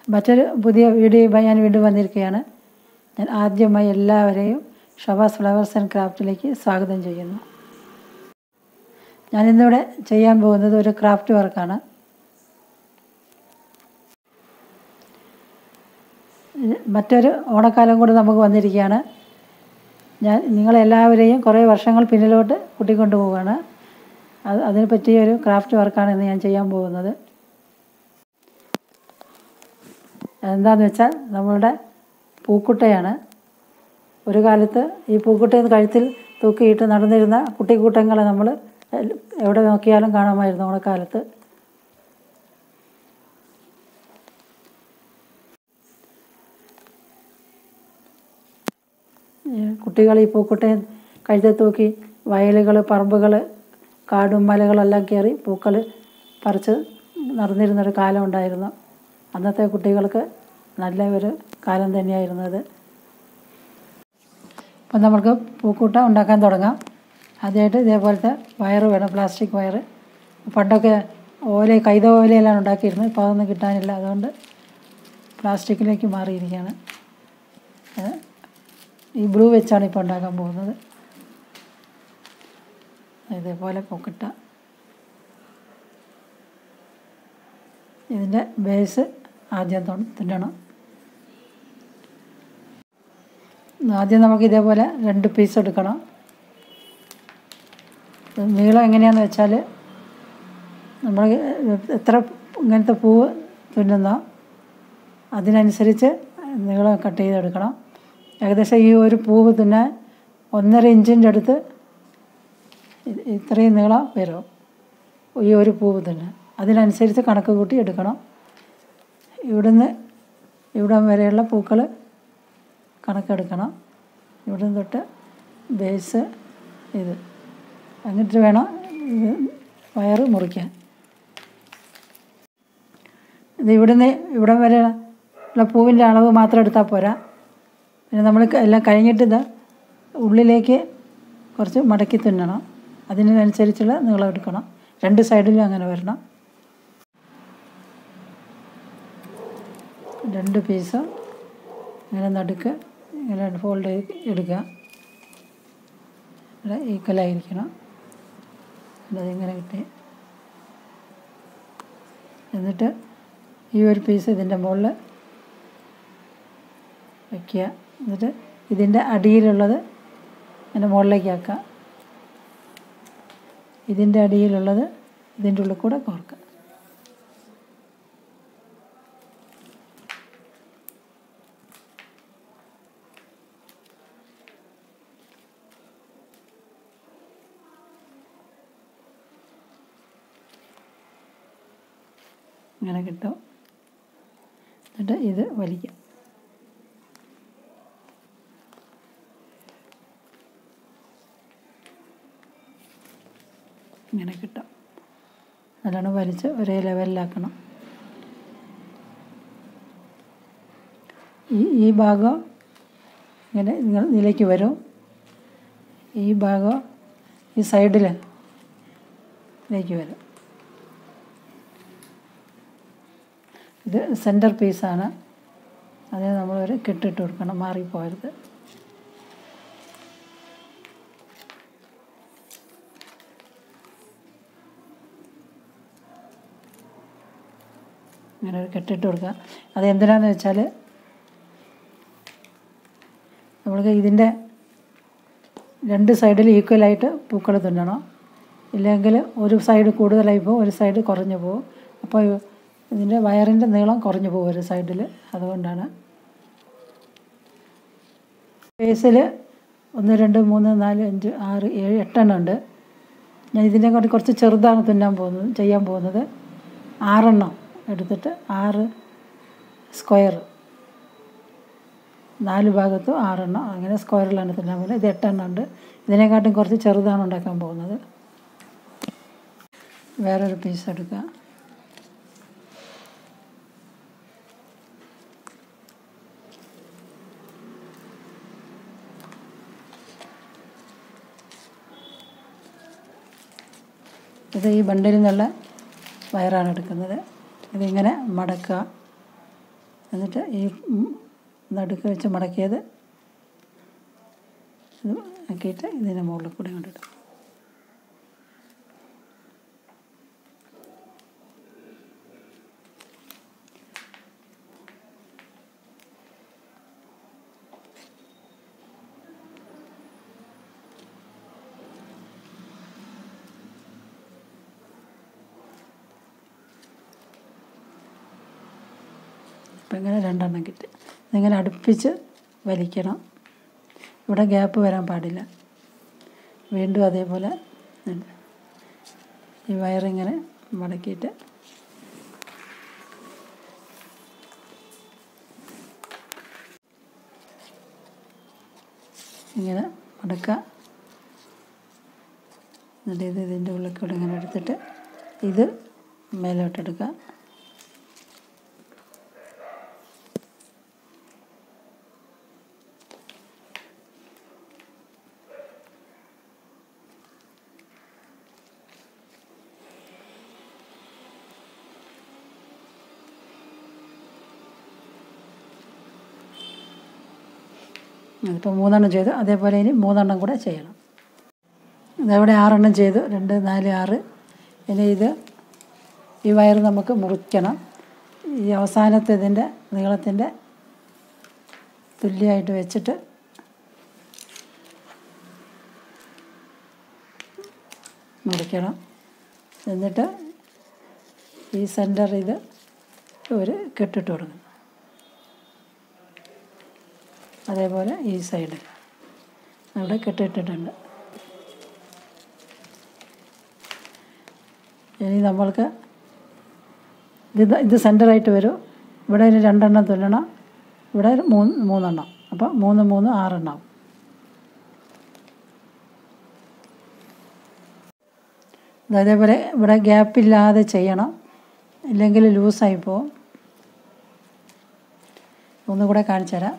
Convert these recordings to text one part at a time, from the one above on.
മറ്റൊരു പുതിയ വീഡിയോയുമായി ഞാൻ വീണ്ടും വന്നിരിക്കുകയാണ് ഞാൻ ആദ്യമായി എല്ലാവരെയും ഷവാസ് ഫ്ലവേഴ്സ് ആൻഡ് ക്രാഫ്റ്റിലേക്ക് സ്വാഗതം ചെയ്യുന്നു ഞാനിന്നിവിടെ ചെയ്യാൻ പോകുന്നത് ഒരു ക്രാഫ്റ്റ് വർക്കാണ് മറ്റൊരു ഓണക്കാലം കൂടി നമുക്ക് വന്നിരിക്കുകയാണ് ഞാൻ നിങ്ങളെല്ലാവരെയും കുറേ വർഷങ്ങൾ പിന്നിലോട്ട് കൂട്ടിക്കൊണ്ടു പോവുകയാണ് അത് അതിനെ പറ്റിയ ഒരു ക്രാഫ്റ്റ് വർക്കാണ് ഇന്ന് ഞാൻ ചെയ്യാൻ പോകുന്നത് എന്താണെന്ന് വെച്ചാൽ നമ്മളുടെ പൂക്കുട്ടയാണ് ഒരു കാലത്ത് ഈ പൂക്കുട്ടയിൽ കഴുത്തിൽ തൂക്കിയിട്ട് നടന്നിരുന്ന കുട്ടിക്കൂട്ടങ്ങളെ നമ്മൾ എവിടെ നോക്കിയാലും കാണാമായിരുന്നു ഓണക്കാലത്ത് കുട്ടികൾ ഈ പൂക്കുട്ടയെ കഴുത്തിൽ തൂക്കി വയലുകൾ പറമ്പുകൾ കാടും മലകളെല്ലാം കയറി പൂക്കൾ പറിച്ച് നടന്നിരുന്നൊരു കാലം ഉണ്ടായിരുന്നു അന്നത്തെ കുട്ടികൾക്ക് നല്ല ഒരു കാലം തന്നെയായിരുന്നു അത് അപ്പം നമുക്ക് പൂക്കൂട്ട ഉണ്ടാക്കാൻ തുടങ്ങാം ആദ്യമായിട്ട് ഇതേപോലത്തെ വയറ് വേണം പ്ലാസ്റ്റിക് വയറ് പണ്ടൊക്കെ ഓല കൈത ഓലയിലാണ് ഉണ്ടാക്കിയിരുന്നത് ഇപ്പോൾ അതൊന്നും കിട്ടാനില്ല അതുകൊണ്ട് പ്ലാസ്റ്റിക്കിലേക്ക് മാറിയിരിക്കുകയാണ് ഈ ബ്ലൂ വെച്ചാണ് ഇപ്പോൾ ഉണ്ടാക്കാൻ പോകുന്നത് ഇതേപോലെ പൊക്കിട്ട ഇതിൻ്റെ ബേസ് ആദ്യം തിന്നണം ആദ്യം നമുക്ക് ഇതേപോലെ രണ്ട് പീസ് എടുക്കണം നീളം എങ്ങനെയാണെന്ന് വെച്ചാൽ നമ്മൾ എത്ര ഇങ്ങനത്തെ പൂവ് തുന്നുന്നോ അതിനനുസരിച്ച് നീളം കട്ട് ചെയ്തെടുക്കണം ഏകദേശം ഈ ഒരു പൂവ് തുന്നാൻ ഒന്നര ഇഞ്ചിൻ്റെ അടുത്ത് ഇത്രയും നീളം വരും ഈ ഒരു പൂവ് തുന്നാൻ അതിനനുസരിച്ച് കണക്ക് കൂട്ടി എടുക്കണം ഇവിടുന്ന് ഇവിടം വരെയുള്ള പൂക്കൾ കണക്കെടുക്കണം ഇവിടുന്ന് തൊട്ട് ബേസ് ഇത് എന്നിട്ട് വേണം ഇത് വയറ് മുറിക്കാൻ ഇത് ഇവിടുന്ന് ഇവിടം വരെ ഉള്ള പൂവിൻ്റെ അളവ് മാത്രം എടുത്താൽ പോരാ പിന്നെ നമ്മൾ എല്ലാം കഴിഞ്ഞിട്ട് ഇത് ഉള്ളിലേക്ക് കുറച്ച് മടക്കി തുന്നണം അതിനനുസരിച്ചുള്ള നീളം എടുക്കണം രണ്ട് സൈഡിലും അങ്ങനെ വരണം രണ്ട് പീസ് ഇങ്ങനെ നടുക്ക് ഇങ്ങനെ ഫോൾഡ് എടുക്കുക ഇവിടെ ഈക്വലായിരിക്കണം അതിങ്ങനെ കിട്ടി എന്നിട്ട് ഈ ഒരു പീസ് ഇതിൻ്റെ മുകളിൽ വയ്ക്കുക എന്നിട്ട് ഇതിൻ്റെ അടിയിലുള്ളത് അതിൻ്റെ മുകളിലേക്ക് ആക്കുക ഇതിൻ്റെ അടിയിലുള്ളത് ഇതിൻ്റെ ഉള്ളിൽ കൂടെ കോർക്കുക ഇങ്ങനെ കിട്ടും എന്നിട്ട് ഇത് വലിക്കും ഇങ്ങനെ കിട്ടും നല്ലോണം വലിച്ച് ഒരേ ലെവലിലാക്കണം ഈ ഈ ഭാഗം ഇങ്ങനെ നിലയ്ക്ക് വരും ഈ ഭാഗം ഈ സൈഡിൽ ഇതിലേക്ക് വരും ഇത് സെൻറ്റർ പീസാണ് അതിന് നമ്മളൊരു കെട്ടിട്ട് കൊടുക്കണം മാറിപ്പോകരുത് ഇങ്ങനെ ഒരു കെട്ടിട്ട് കൊടുക്കുക അത് എന്തിനാന്ന് വെച്ചാൽ നമ്മൾക്ക് ഇതിൻ്റെ രണ്ട് സൈഡിൽ ഈക്വലായിട്ട് പൂക്കൾ തുന്നണം ഇല്ലെങ്കിൽ ഒരു സൈഡ് കൂടുതലായി പോകും ഒരു സൈഡ് കുറഞ്ഞു പോകും അപ്പോൾ ഇതിൻ്റെ വയറിൻ്റെ നീളം കുറഞ്ഞു പോകും ഒരു സൈഡിൽ അതുകൊണ്ടാണ് ബേസിൽ ഒന്ന് രണ്ട് മൂന്ന് നാല് അഞ്ച് ആറ് ഏഴ് എട്ടെണ്ണം ഉണ്ട് ഞാൻ ഇതിനെ കൊണ്ട് കുറച്ച് ചെറുതാണ് തുന്നാൻ പോകുന്നത് ചെയ്യാൻ പോകുന്നത് ആറെണ്ണം എടുത്തിട്ട് ആറ് സ്ക്വയർ നാല് ഭാഗത്തും ആറെണ്ണം അങ്ങനെ സ്ക്വയറിലാണ് തുന്നാൻ പോകുന്നത് ഇത് എട്ടെണ്ണം ഉണ്ട് ഇതിനെക്കാട്ടും കുറച്ച് ചെറുതാണ് ഉണ്ടാക്കാൻ പോകുന്നത് വേറൊരു പീസ് എടുക്കുക ഇത് ഈ ബണ്ടിൽ നിന്നുള്ള വയറാണ് എടുക്കുന്നത് ഇതിങ്ങനെ മടക്കുക എന്നിട്ട് ഈ ഉം നടുക്ക് വെച്ച് മടക്കിയത് ഇത് ആക്കിയിട്ട് ഇതിൻ്റെ മുകളിൽ കൂടി കൊണ്ടിടും അപ്പം ഇങ്ങനെ രണ്ടെണ്ണം കിട്ടി ഇതിങ്ങനെ അടുപ്പിച്ച് വലിക്കണം ഇവിടെ ഗ്യാപ്പ് വരാൻ പാടില്ല വീണ്ടും അതേപോലെ ഉണ്ട്. ഈ വയറിങ്ങനെ മടക്കിയിട്ട് ഇങ്ങനെ മടക്കുക എന്നിട്ട് ഇത് ഇതിൻ്റെ ഉള്ളിൽ കൂടെ ഇങ്ങനെ എടുത്തിട്ട് ഇത് മേലോട്ടെടുക്കുക ഇപ്പോൾ മൂന്നെണ്ണം ചെയ്തു അതേപോലെ ഇനി മൂന്നെണ്ണം കൂടെ ചെയ്യണം ഇതവിടെ ആറെണ്ണം ചെയ്തു രണ്ട് നാല് ആറ് ഇനി ഇത് ഈ വയർ നമുക്ക് മുറിക്കണം ഈ അവസാനത്തെ ഇതിൻ്റെ നീളത്തിൻ്റെ തുല്യമായിട്ട് വെച്ചിട്ട് മുറിക്കണം എന്നിട്ട് ഈ സെൻറ്റർ ഇത് ഒരു കെട്ടിട്ട് കൊടുക്കണം അതേപോലെ ഈ സൈഡ് അവിടെ കെട്ടിട്ടിട്ടുണ്ട് ഇനി നമ്മൾക്ക് ഇത് ഇത് സെൻറ്ററായിട്ട് വരും ഇവിടെ ഒരു രണ്ടെണ്ണം തുന്നണം ഇവിടെ ഒരു മൂന്ന് മൂന്നെണ്ണം അപ്പം മൂന്ന് മൂന്ന് ആറെണ്ണം ഇത് അതേപോലെ ഇവിടെ ഗ്യാപ്പില്ലാതെ ചെയ്യണം ഇല്ലെങ്കിൽ ലൂസായി പോവും ഒന്നുകൂടെ കാണിച്ചു തരാം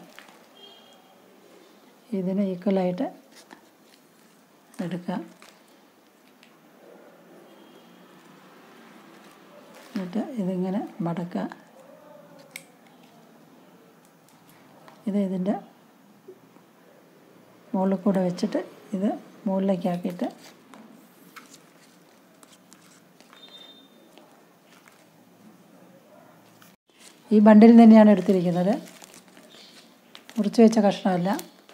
ഇതിന് ഈക്വലായിട്ട് എടുക്കുക എന്നിട്ട് ഇതിങ്ങനെ മടക്കുക ഇത് ഇതിൻ്റെ മുകളിൽ കൂടെ വെച്ചിട്ട് ഇത് മുകളിലേക്കാക്കിയിട്ട് ഈ ബണ്ടിൽ തന്നെയാണ് എടുത്തിരിക്കുന്നത് മുറിച്ച് വെച്ച കഷ്ണമല്ല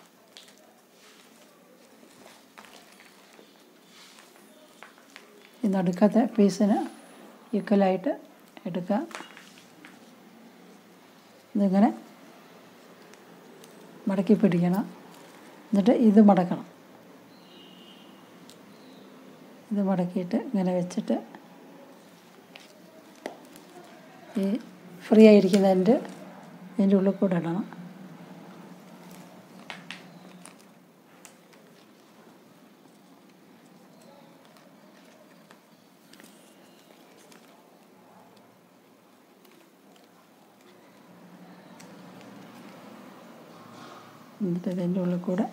ഈ നടുക്കത്തെ പീസിന് ഈക്വലായിട്ട് എടുക്കുക ഇതിങ്ങനെ മടക്കി പിടിക്കണം എന്നിട്ട് ഇത് മടക്കണം ഇത് മടക്കിയിട്ട് ഇങ്ങനെ വെച്ചിട്ട് ഈ ഫ്രീ ആയിരിക്കുന്ന എൻ്റെ ഇതിൻ്റെ ഉള്ളിൽ കൂടെ ഇടണം എന്നിട്ട് ഇതിൻ്റെ ഉള്ളിൽ കൂടെ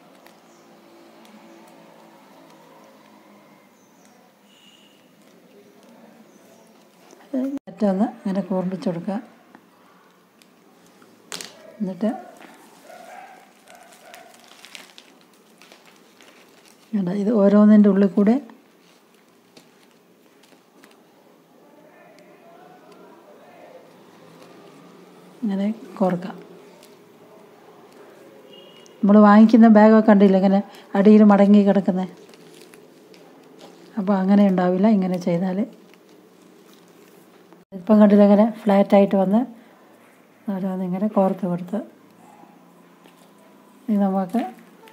മറ്റൊന്ന് ഇങ്ങനെ കൂർപ്പിച്ച് കൊടുക്കുക എന്നിട്ട് കണ്ടോ, ഇത് ഓരോന്നിൻ്റെ ഉള്ളിൽ കൂടെ ഇങ്ങനെ കോർക്കാം നമ്മൾ വാങ്ങിക്കുന്ന ബാഗൊക്കെ കണ്ടില്ല ഇങ്ങനെ അടിയിൽ മടങ്ങി കിടക്കുന്നത് അപ്പോൾ അങ്ങനെ ഉണ്ടാവില്ല ഇങ്ങനെ ചെയ്താൽ ഇപ്പം കണ്ടില്ല ഇങ്ങനെ ഫ്ലാറ്റായിട്ട് വന്ന് ഓരോന്നിങ്ങനെ കോർത്ത് കൊടുത്ത് ഇനി നമുക്ക്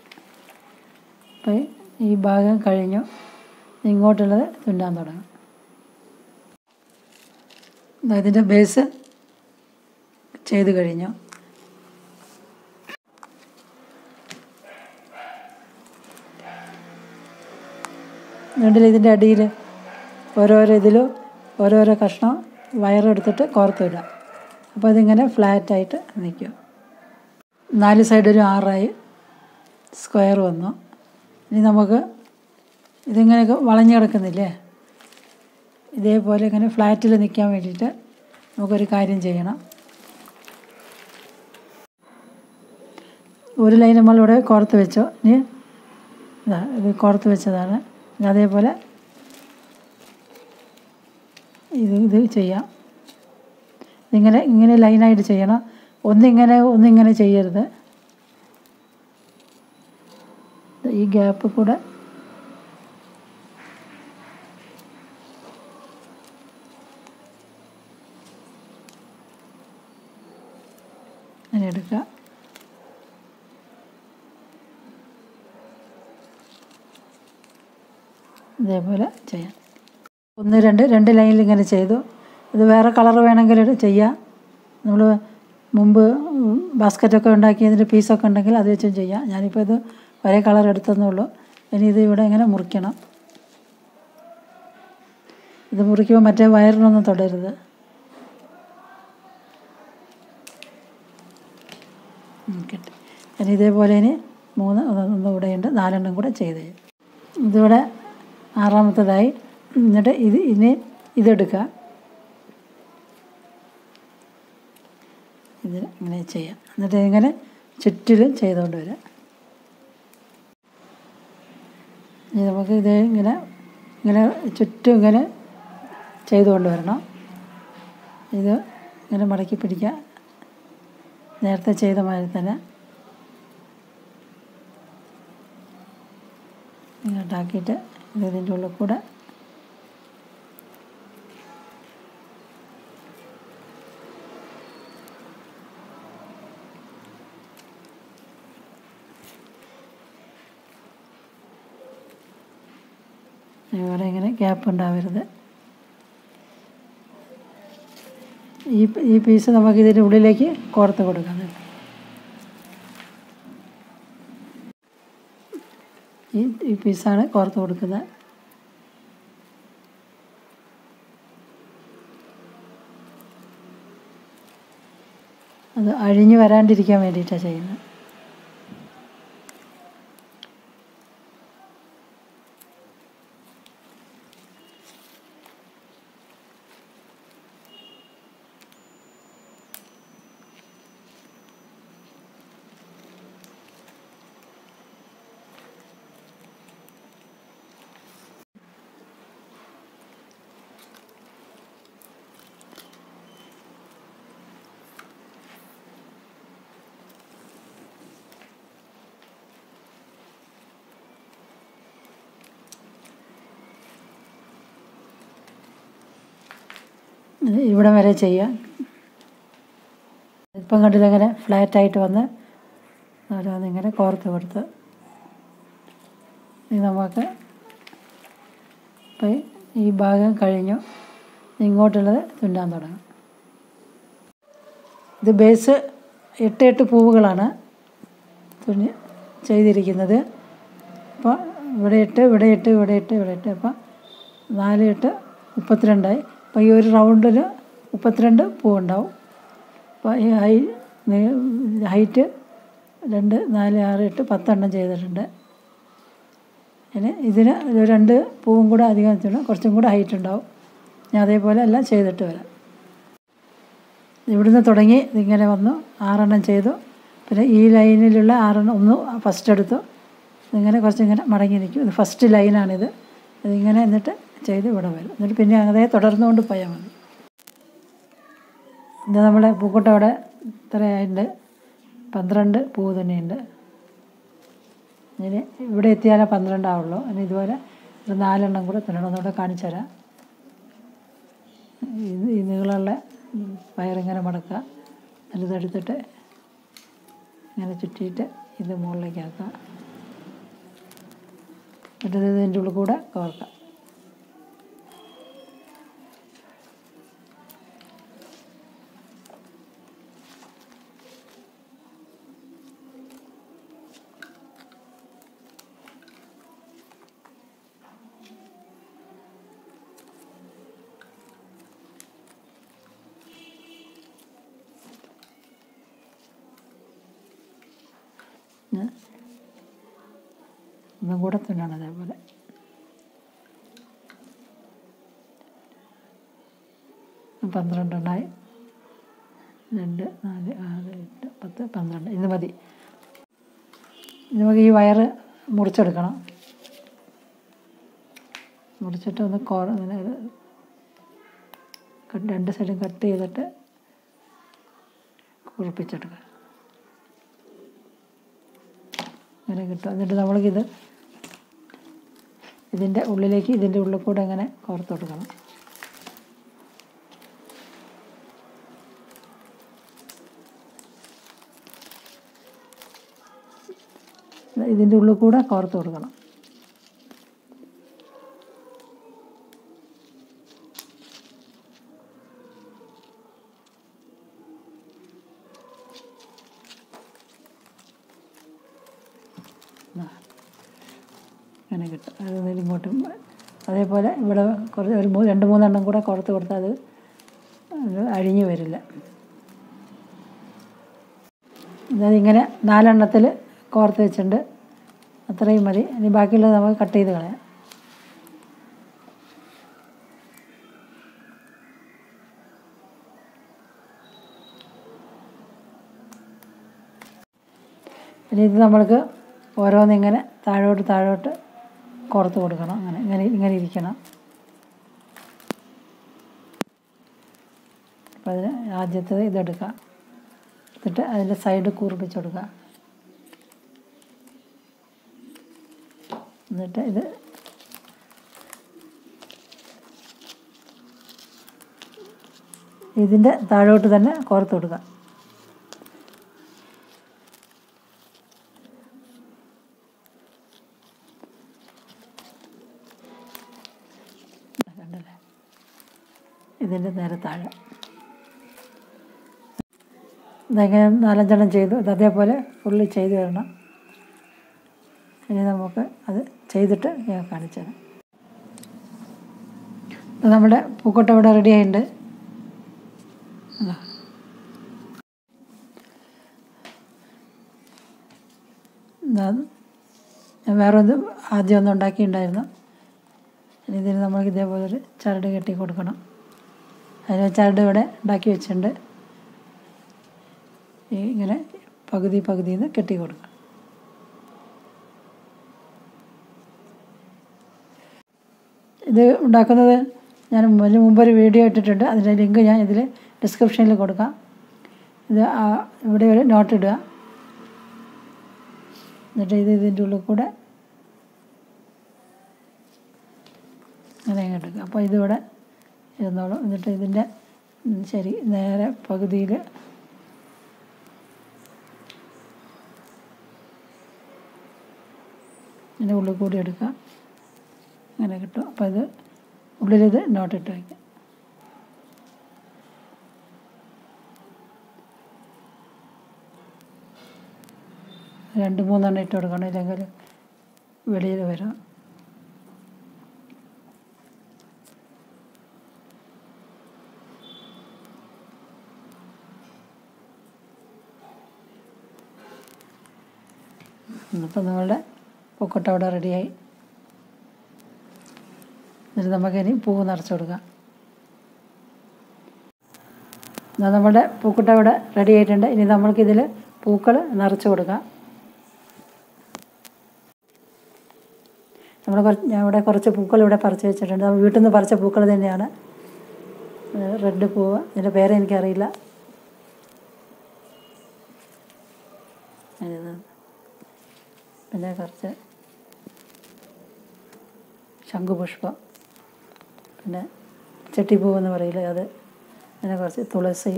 ഇപ്പം ഈ ഭാഗം കഴിഞ്ഞു ഇങ്ങോട്ടുള്ളത് തുന്നാൻ തുടങ്ങും ഇതിൻ്റെ ബേസ് ചെയ്ത് കഴിഞ്ഞു എന്നിട്ട് ഇതിൻ്റെ അടിയിൽ ഓരോരോ ഇതിലും ഓരോരോ കഷ്ണം വയറെടുത്തിട്ട് കോർത്തിടാം അപ്പോൾ അതിങ്ങനെ ഫ്ലാറ്റായിട്ട് നിൽക്കും നാല് സൈഡിലും ആറായി സ്ക്വയർ വന്നു ഇനി നമുക്ക് ഇതിങ്ങനെയൊക്കെ വളഞ്ഞു കിടക്കുന്നില്ലേ ഇതേപോലെ ഇങ്ങനെ ഫ്ലാറ്റിൽ നിൽക്കാൻ വേണ്ടിയിട്ട് നമുക്കൊരു കാര്യം ചെയ്യണം ഒരു ലൈൻ നമ്മളിവിടെ കോർത്ത് വെച്ചു ഇനി ഇതാ ഇത് കോർത്ത് വെച്ചതാണ് ഇനി അതേപോലെ ഇത് ഇത് ചെയ്യാം ഇതിങ്ങനെ ഇങ്ങനെ ലൈനായിട്ട് ചെയ്യണം ഒന്നിങ്ങനെ ഒന്നിങ്ങനെ ചെയ്യരുത് ഈ ഗ്യാപ്പ് കൂടെ അങ്ങനെ എടുക്കുക ഇതേപോലെ ചെയ്യാം ഒന്ന് രണ്ട് രണ്ട് ലൈനിൽ ഇങ്ങനെ ചെയ്തു ഇത് വേറെ കളർ വേണമെങ്കിൽ ഇത് ചെയ്യാം നമ്മൾ മുമ്പ് ബാസ്ക്കറ്റൊക്കെ ഉണ്ടാക്കിയതിൻ്റെ പീസൊക്കെ ഉണ്ടെങ്കിൽ അത് വെച്ചും ചെയ്യാം ഞാനിപ്പോൾ ഇത് ഒരേ കളർ എടുത്തെന്നുള്ളൂ ഇനി ഇത് ഇവിടെ ഇങ്ങനെ മുറിക്കണം ഇത് മുറിക്കുമ്പോൾ മറ്റേ വയറിനൊന്നും തൊടരുത് കിട്ടി ഇനി ഇതേപോലെ ഇനി മൂന്ന് ഒന്ന് ഇവിടെയുണ്ട് നാലെണ്ണം കൂടെ ചെയ്ത് ഇതിവിടെ ആറാമത്തതായി എന്നിട്ട് ഇത് ഇനി ഇതെടുക്കുക ഇത് ഇങ്ങനെ ചെയ്യാം എന്നിട്ട് ഇങ്ങനെ ചുറ്റിലും ചെയ്തുകൊണ്ട് വരാം ഇനി നമുക്ക് ഇത് ഇങ്ങനെ ഇങ്ങനെ ചുറ്റും ഇങ്ങനെ ചെയ്തുകൊണ്ട് വരണം ഇത് ഇങ്ങനെ മടക്കി പിടിക്കുക നേരത്തെ ചെയ്ത മാതിരി തന്നെ ഇങ്ങോട്ടാക്കിയിട്ട് ഇത് ഇതിൻ്റെ ഉള്ളിൽ കൂടെ ഇവിടെ ഇങ്ങനെ ഗ്യാപ്പ് ഉണ്ടാവരുത് ഈ ഈ പീസ് നമുക്ക് ഇതിൻ്റെ ഉള്ളിലേക്ക് കോർത്ത് കൊടുക്കാം ഈ ഈ പീസാണ് കോർത്ത് കൊടുക്കുന്നത് അത് അഴിഞ്ഞു വരാണ്ടിരിക്കാൻ വേണ്ടിയിട്ടാണ് ചെയ്യുന്നത് ഇത് ഇവിടം വരെ ചെയ്യാം ഇപ്പം കണ്ടില്ലെങ്ങനെ ഫ്ലാറ്റായിട്ട് വന്ന് ഓരോന്നിങ്ങനെ കോർത്ത് കൊടുത്ത് ഇത് നമുക്ക് ഇപ്പം ഈ ഭാഗം കഴിഞ്ഞു ഇങ്ങോട്ടുള്ളത് തുന്നാൻ തുടങ്ങും ഇത് ബേസ് എട്ട് എട്ട് പൂവുകളാണ് തുന്നി ചെയ്തിരിക്കുന്നത് അപ്പോൾ ഇവിടെ ഇട്ട് ഇവിടെ ഇട്ട് ഇവിടെ ഇട്ട് ഇവിടെ ഇട്ട് അപ്പം നാല് ഇട്ട് മുപ്പത്തിരണ്ടായി അപ്പോൾ ഈ ഒരു റൗണ്ടിൽ മുപ്പത്തിരണ്ട് പൂവുണ്ടാവും അപ്പോൾ ഈ ഹൈ ഹൈറ്റ് രണ്ട് നാല് ആറ് എട്ട് പത്തെണ്ണം ചെയ്തിട്ടുണ്ട് പിന്നെ ഇതിന് ഒരു രണ്ട് പൂവും കൂടെ അധികം വെച്ചിട്ടുണ്ട് കുറച്ചും കൂടെ ഹൈറ്റ് ഉണ്ടാവും ഞാൻ അതേപോലെ എല്ലാം ചെയ്തിട്ട് വരാം ഇവിടുന്ന് തുടങ്ങി ഇതിങ്ങനെ വന്നു ആറെണ്ണം ചെയ്തു പിന്നെ ഈ ലൈനിലുള്ള ആറെണ്ണം ഒന്ന് ഫസ്റ്റ് എടുത്തു ഇതിങ്ങനെ കുറച്ചിങ്ങനെ മടങ്ങി നിൽക്കും ഇത് ഫസ്റ്റ് ലൈനാണിത് ഇതിങ്ങനെ എന്നിട്ട് ചെയ്ത് ഇവിടെ വരും എന്നിട്ട് പിന്നെ അതേ തുടർന്നുകൊണ്ട് പോയാൽ മതി ഇത് നമ്മുടെ പൂക്കോട്ട അവിടെ ഇത്രയായിട്ടുണ്ട് പന്ത്രണ്ട് പൂ തന്നെയുണ്ട് ഇനി ഇവിടെ എത്തിയാലേ പന്ത്രണ്ടാവുള്ളൂ ഇനി ഇതുപോലെ ഒരു നാലെണ്ണം കൂടെ തുന്നണം ഒന്നുകൂടെ കാണിച്ചു തരാം ഇത് ഈ നീളമുള്ള വയറിങ്ങനെ മടക്കുക നല്ലതെടുത്തിട്ട് ഇങ്ങനെ ചുറ്റിയിട്ട് ഇത് മുകളിലേക്ക് ആക്കുക എന്നിട്ട് ഇത് ഇതിൻ്റെ ഉള്ളിൽ കൂടെ കോർക്കാം ഒന്നും കൂടെ തുന്നണം അതേപോലെ പന്ത്രണ്ടെണ്ണായി രണ്ട് നാല് ആറ് എട്ട് പത്ത് പന്ത്രണ്ട് ഇത് മതി നമുക്ക് ഈ വയറ് മുറിച്ചെടുക്കണം മുറിച്ചിട്ട് ഒന്ന് കോ ഇങ്ങനെ ഇത് കട്ട് രണ്ട് സൈഡും കട്ട് ചെയ്തിട്ട് കുറിപ്പിച്ചെടുക്കുക അങ്ങനെ കിട്ടും എന്നിട്ട് നമ്മൾക്കിത് ഇതിൻ്റെ ഉള്ളിലേക്ക് ഇതിൻ്റെ ഉള്ളിൽ കൂടെ അങ്ങനെ കോർത്ത് കൊടുക്കണം ഇതിൻ്റെ ഉള്ളിൽ കൂടെ കോർത്ത് കൊടുക്കണം അങ്ങനെ കിട്ടും അത് ഇതിൽ ഇങ്ങോട്ടും അതേപോലെ ഇവിടെ കുറച്ച് ഒരു മൂ രണ്ട് മൂന്നെണ്ണം കൂടെ കുറത്ത് കൊടുത്താൽ അത് അത് അഴിഞ്ഞു വരില്ല അതായത് ഇങ്ങനെ നാലെണ്ണത്തിൽ കോർത്ത് വെച്ചിട്ടുണ്ട് അത്രയും മതി ഇനി ബാക്കിയുള്ളത് നമുക്ക് കട്ട് ചെയ്ത് കളയാം ഇനി ഇത് നമ്മൾക്ക് ഓരോന്നിങ്ങനെ താഴോട്ട് താഴോട്ട് കോർത്ത് കൊടുക്കണം അങ്ങനെ ഇങ്ങനെ ഇങ്ങനെ ഇരിക്കണം അപ്പോൾ അതിന് ആദ്യത്തേത് ഇതെടുക്കുക എന്നിട്ട് അതിൻ്റെ സൈഡ് കൂർപ്പിച്ച് കൊടുക്കുക എന്നിട്ട് ഇത് ഇതിൻ്റെ താഴോട്ട് തന്നെ കോർത്ത് കൊടുക്കുക കണ്ടല്ലേ ഇതിൻ്റെ നേരെ താഴെ ഇതങ്ങനെ നാലഞ്ചെണ്ണം ചെയ്തു ഇത് അതേപോലെ ഫുള്ള് ചെയ്ത് തരണം ഇനി നമുക്ക് അത് ചെയ്തിട്ട് ഞാൻ കാണിച്ചു തരാം ഇപ്പം നമ്മുടെ പൂക്കോട്ട ഇവിടെ റെഡി ആയിട്ടുണ്ട് ഇതാ. ഇതാ. ഞാൻ വേറെ ഒന്ന് ആദ്യം ഒന്ന് ഉണ്ടാക്കിയിട്ടുണ്ടായിരുന്നു ഇനി ഇതിന് നമുക്ക് ഇതേപോലെ ഒരു ചരട് കെട്ടി കൊടുക്കണം അതിന് ചരട് ഇവിടെ ഉണ്ടാക്കി വെച്ചിട്ടുണ്ട് ഈ ഇങ്ങനെ പകുതി പകുതിയിൽ നിന്ന് കെട്ടി കൊടുക്കണം ഇത് ഉണ്ടാക്കുന്നത് ഞാൻ ഇതിന് മുമ്പ് ഒരു വീഡിയോ ഇട്ടിട്ടുണ്ട് അതിൻ്റെ ലിങ്ക് ഞാൻ ഇതിൽ ഡിസ്ക്രിപ്ഷനിൽ കൊടുക്കാം ഇത് ആ- ഇവിടെ ഒരു നോട്ട് ഇടുക എന്നിട്ട് ഇത് ഇതിൻ്റെ ഉള്ളിൽ കൂടെ അങ്ങനെ അങ്ങോട്ട് എടുക്കുക അപ്പോൾ ഇതിവിടെ ഇരുന്നോളും എന്നിട്ട് ഇതിൻ്റെ ഉം, ശരി നേരെ പകുതിയിൽ ഇതിൻ്റെ ഉള്ളിൽ കൂടി എടുക്കുക അങ്ങനെ കിട്ടും അപ്പോൾ ഇത് ഉള്ളിലിത് നോട്ടിട്ട് വയ്ക്കാം രണ്ട് മൂന്നെണ്ണം ഇട്ട് കൊടുക്കണം ഇല്ലെങ്കിൽ വെളിയിൽ വരും അപ്പം നമ്മളുടെ പൊക്കോട്ട അവിടെ റെഡിയായി എന്നിട്ട് നമുക്കിനി പൂവ് നിറച്ച് കൊടുക്കാം എന്നാൽ നമ്മുടെ പൂക്കുട്ട ഇവിടെ റെഡി ആയിട്ടുണ്ട് ഇനി നമ്മൾക്കിതിൽ പൂക്കൾ നിറച്ച് കൊടുക്കാം നമ്മൾ കുറച്ച് ഞാൻ ഇവിടെ കുറച്ച് പൂക്കൾ ഇവിടെ പറിച്ച് വെച്ചിട്ടുണ്ട് നമ്മൾ വീട്ടിൽ നിന്ന് പറിച്ച പൂക്കൾ തന്നെയാണ് റെഡ് പൂവ് ഇതിൻ്റെ പേര് എനിക്കറിയില്ല ഇത് പിന്നെ കുറച്ച് ശംഖുപുഷ്പം പിന്നെ ചെട്ടിപ്പൂവ് എന്ന് പറയില്ലേ അത് പിന്നെ കുറച്ച് തുളസി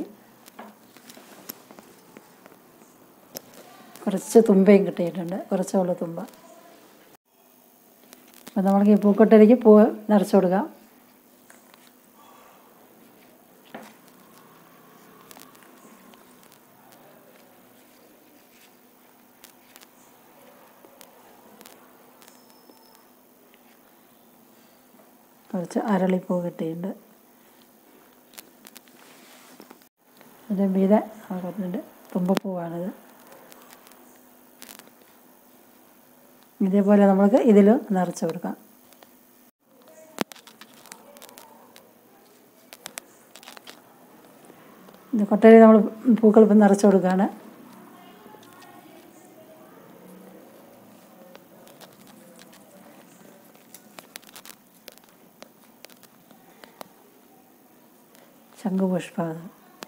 കുറച്ച് തുമ്പയും കിട്ടിയിട്ടുണ്ട് കുറച്ചുള്ള തുമ്പ അപ്പം നമ്മൾക്ക് ഈ പൂക്കൊട്ടയിലേക്ക് പൂവ് നിറച്ച് കൊടുക്കാം കുറച്ച് അരളിപ്പൂ കിട്ടിയിട്ടുണ്ട് അതിൻ്റെ മീതെ കുറഞ്ഞിട്ട് തുമ്പപ്പൂവാണിത് ഇതേപോലെ നമുക്ക് ഇതിൽ നിറച്ച് കൊടുക്കാം ഇത് കൊട്ടയിൽ നമ്മൾ പൂക്കൾ ഇപ്പം നിറച്ച് കൊടുക്കുകയാണ് ശംഖുപുഷ്പം അത്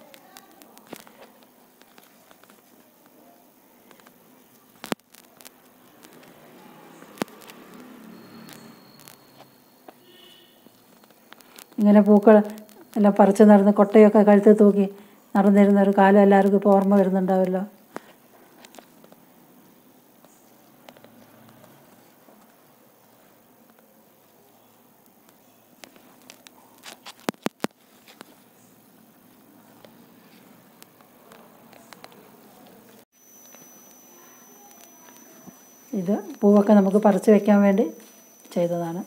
ഇങ്ങനെ പൂക്കൾ എല്ലാം പറിച്ച് നടന്ന് കൊട്ടയൊക്കെ കഴുത്തിൽ തൂക്കി നടന്നിരുന്ന ഒരു കാലം എല്ലാവർക്കും ഇപ്പോൾ ഓർമ്മ വരുന്നുണ്ടാവല്ലോ ഇത് പൂവൊക്കെ നമുക്ക് പറിച്ച് വെക്കാൻ വേണ്ടി ചെയ്തതാണ്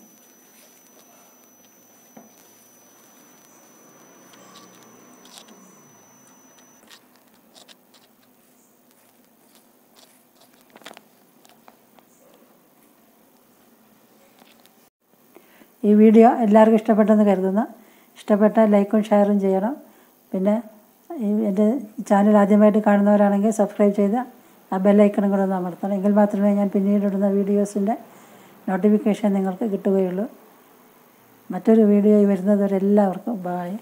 ഈ വീഡിയോ എല്ലാവർക്കും ഇഷ്ടപ്പെട്ടെന്ന് കരുതുന്നു ഇഷ്ടപ്പെട്ടാൽ ലൈക്കും ഷെയറും ചെയ്യണം പിന്നെ ഈ എൻ്റെ ചാനൽ ആദ്യമായിട്ട് കാണുന്നവരാണെങ്കിൽ സബ്സ്ക്രൈബ് ചെയ്ത് ആ ബെല്ലൈക്കണും കൂടെ ഒന്ന് അമർത്തണം എങ്കിൽ മാത്രമേ ഞാൻ പിന്നീട് ഇടുന്ന വീഡിയോസിൻ്റെ നോട്ടിഫിക്കേഷൻ നിങ്ങൾക്ക് കിട്ടുകയുള്ളൂ മറ്റൊരു വീഡിയോ വരുന്നവരെല്ലാവർക്കും ബായ്